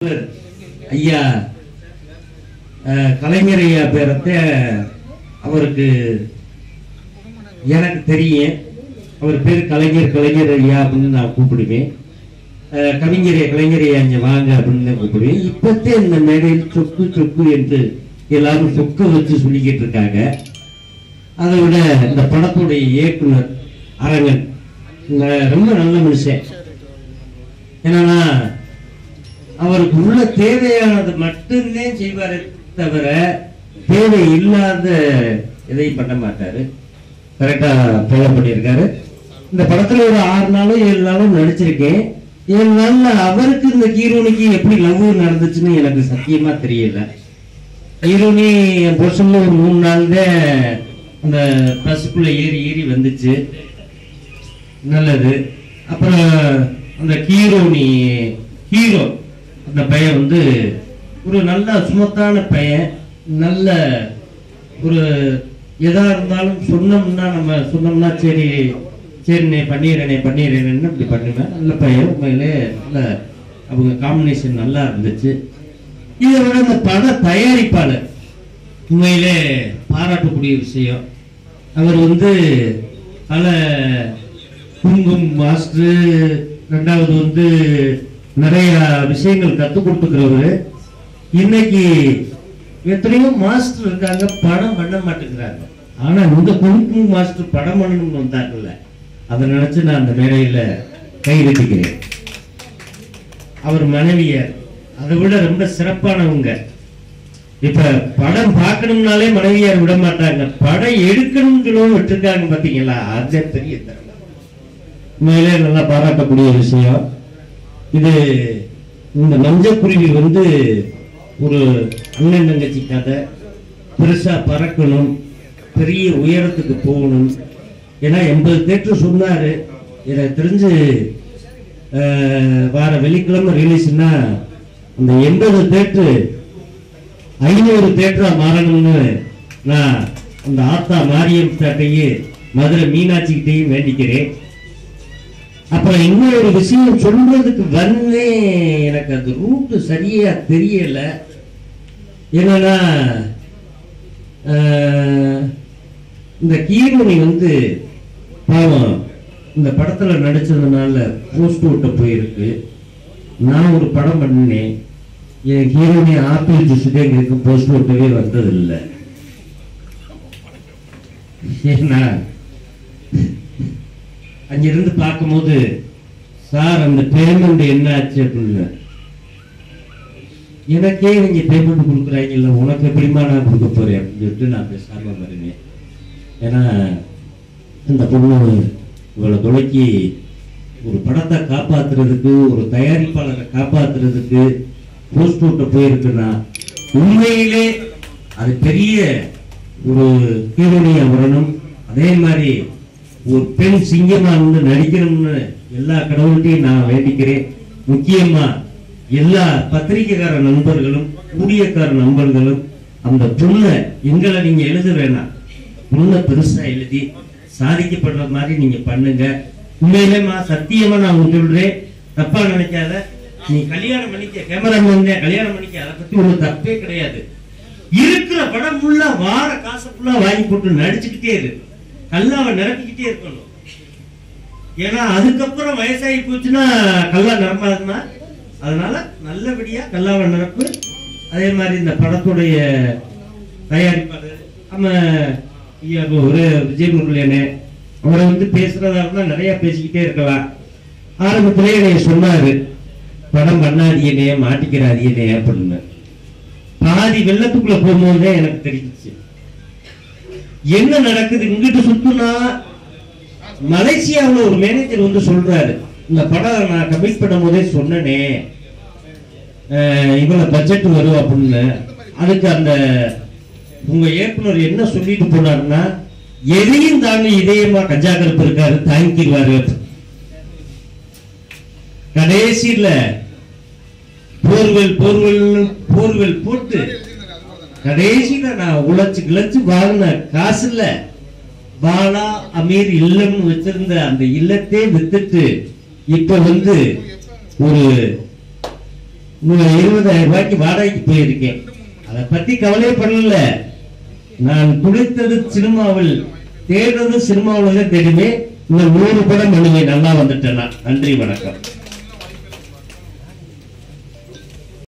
ஐயா அஹ், கலைஞர் ஐயா பேரத்தை அவருக்கு எனக்கு தெரியும் அவர் பேர் கலைஞர் கலைஞர் ஐயா அப்படின்னு நான் கூப்பிடுவேன் அஹ், கவிஞர் கலைஞர் ஐயா இங்க வாங்க அப்படின்னு தான் கூப்பிடுவேன் இப்பத்தே இந்த மேடையில் சொக்கு சொக்கு என்று எல்லாரும் சொக்க வச்சு சொல்லிக்கிட்டு இருக்காங்க அதை விட இந்த படத்துடைய இயக்குனர் அரங்கன் ந- ரொம்ப நல்ல மனுஷன் என்னன்னா அவருக்கு உள்ள தேவையானது மட்டும்தே செய்வாரே தவிர தேவை இல்லாத எதையும் பண்ண மாட்டாரு கரெக்டா ஃபாலோ பண்ணியிருக்காரு இந்த படத்துல ஒரு ஆறு நாளும் ஏழு நாளும் நடிச்சிருக்கேன் ஏழு நாள்ல அவருக்கு இந்த ஹீரோனிக்கு எப்படி லவ் நடந்துச்சுன்னு எனக்கு சத்தியமா தெரியல ஹீரோனி என் புருஷன்ல ஒரு மூணு நாள் தான் அந்த பஸ்ஸுக்குள்ள ஏறி ஏறி வந்துச்சு நல்லது அப்புறம் அந்த ஹீரோனி ஹீரோ அந்த பையன் வந்து ஒரு நல்ல சுமத்தான பையன் நல்ல ஒரு எதா இருந்தாலும் சொன்னோம்னா நம்ம சொன்னோம்னா சரி சரிண்ணே பண்ணிடுறேனே பண்ணிடுறேன்னு இப்படி பண்ணுவேன் நல்ல பையன் உண்மையிலே நல்ல அவங்க காம்பினேஷன் நல்லா இருந்துச்சு இதை விட இந்த பட தயாரிப்பாளர் உண்மையிலே பாராட்டக்கூடிய விஷயம் அவர் வந்து பல குங்கும் மாஸ்டர் ரெண்டாவது வந்து நிறைய விஷயங்கள் கற்றுக் கொடுத்துக்கிறவரு இன்னைக்கு எத்தனையோ மாஸ்டர் இருக்காங்க படம் பண்ண மாட்டேங்கிறாங்க ஆனா இந்த குங்கும் மாஸ்டர் படம் பண்ணணும்னு வந்தாங்கல்ல அதை நினைச்சு நான் அந்த மேடையில கை தட்டிக்கிறேன் அவர் மனைவியார் அதை விட ரொம்ப சிறப்பானவங்க இப்ப படம் பார்க்கணும்னாலே மனைவியார் விட மாட்டாங்க படம் எடுக்கணும்னு சொல்லவும் விட்டுருக்காங்க பாத்தீங்களா அதே பெரிய திறமை உண்மையிலே நல்லா பாராட்டக்கூடிய விஷயம் இது இந்த மஞ்சக்குருவி வந்து ஒரு அண்ணன் தங்கச்சி கதை பெருசா பறக்கணும் பெரிய உயரத்துக்கு போகணும் ஏன்னா எண்பது தேட்டர் சொன்னாரு எனக்கு தெரிஞ்சு அஹ், வார வெள்ளிக்கிழமை ரிலீஸ்னா அந்த எண்பது தேட்டரு ஐநூறு தேட்டரா மாறணும்னு நான் அந்த ஆத்தா மாரியம் கிட்டையும் மதுரை மீனாட்சிக்கிட்டையும் வேண்டிக்கிறேன் அப்புறம் இன்னொரு விஷயம் சொல்றதுக்கு வந்தேன் எனக்கு அந்த ரூட்டு சரியா தெரியல என்னன்னா ஆஹ், இந்த கீரோனி வந்து பாவம் இந்த படத்துல நடிச்சதுனால போஸ்ட் விட்ட போயிருக்கு நான் ஒரு படம் பண்ணினேன் என் ஹீரோனி ஆப்பிள் ஜூஸுக்கு எங்களுக்கு போஸ்ட் விட்டவே வந்ததில்லை ஏன்னா அங்கிருந்து பார்க்கும்போது சார் அந்த பேமெண்ட் என்ன ஆச்சு அப்படின்னு எனக்கே நீங்க பேமெண்ட் கொடுக்குறாங்கல்ல உனக்கு எப்படிமா நான் கொடுக்க போறேன் அப்படின்னு சொல்லிட்டு நான் பேசாம வருவேன் ஏன்னா இந்த பொண்ணு இவளை துணைக்கி ஒரு படத்தை காப்பாத்துறதுக்கு ஒரு தயாரிப்பாளரை காப்பாத்துறதுக்கு போஸ்ட் விட்ட போயிருக்குன்னா உண்மையிலே அது பெரிய ஒரு ஹீரோனியா வரணும் அதே மாதிரி ஒரு பெண் சிங்கமா வந்து நடிக்கணும்னு எல்லா கடவுள்கிட்டையும் நான் வேண்டிக்கிறேன் முக்கியமா எல்லா பத்திரிகைக்கார நண்பர்களும் ஊழியக்கார நண்பர்களும் அந்த பொண்ணை எங்களை நீங்க எழுத வேணாம் பொண்ணை பெருசா எழுதி சாதிக்கப்படுற மாதிரி நீங்க பண்ணுங்க உண்மையிலேமா சத்தியமா நான் உங்களுக்கு சொல்றேன் தப்பா நினைக்காத நீ கல்யாணம் பண்ணிக்க கேமராமேன் கல்யாணம் பண்ணிக்க அதை பத்தி ஒண்ணும் தப்பே கிடையாது இருக்கிற படம் ஃபுல்லா வார காசை ஃபுல்லா வாங்கி போட்டு நடிச்சுக்கிட்டே இரு கல்லாவை நிரப்பிக்கிட்டே இருக்கணும் ஏன்னா அதுக்கப்புறம் வயசாகி போச்சுன்னா கல்லா நிரம்பாதுன்னா அதனால நல்லபடியா கல்லாவை நிரப்பு அதே மாதிரி இந்த படத்துடைய தயாரிப்பாளர் நம்ம ஐயா ஒரு விஜய் முருகனே அவரை வந்து பேசுறதா இருந்தா நிறைய பேசிக்கிட்டே இருக்கலாம் ஆரம்பத்திலே என்னைய சொன்னாரு படம் பண்ணாதீனே மாட்டிக்கிறாதீனே அப்படின்னு பாதி வெள்ளத்துக்குள்ள போகும்போதே எனக்கு தெரிஞ்சிச்சு என்ன நடக்குது இங்கிட்டு சுத்துனா மலேசியாவுல ஒரு மேனேஜர் வந்து சொல்றாரு இந்த படம் நான் கமிட் பண்ணும் போதே சொன்னனே அஹ் இவ்வளவு பட்ஜெட் வரும் அப்படின்னு அதுக்கு அந்த உங்க இயக்குனர் என்ன சொல்லிட்டு போனாருன்னா எதையும் தாண்டி இதயமா கஞ்சா கருப்பு இருக்காரு தாங்கிடுவாரு கடைசியில போர்வெல் போர்வெல் போர்வெல் போட்டு கடைசியில நான் உழைச்சு கிழச்சு வாங்கின காசுல பாலா அமீர் இல்லம்னு வச்சிருந்த அந்த இல்லத்தை வித்துட்டு இப்ப வந்து ஒரு இன்னும் இருபதாயிரம் ரூபாய்க்கு வாடகைக்கு போயிருக்கேன் அதை பத்தி கவலையே பண்ணல நான் குளித்தது சினிமாவில் தேடுறது சினிமாவில் தான் தேடுமே இன்னும் நூறு படம் பண்ணுவேன் நல்லா வந்துட்டேன்னா நன்றி வணக்கம்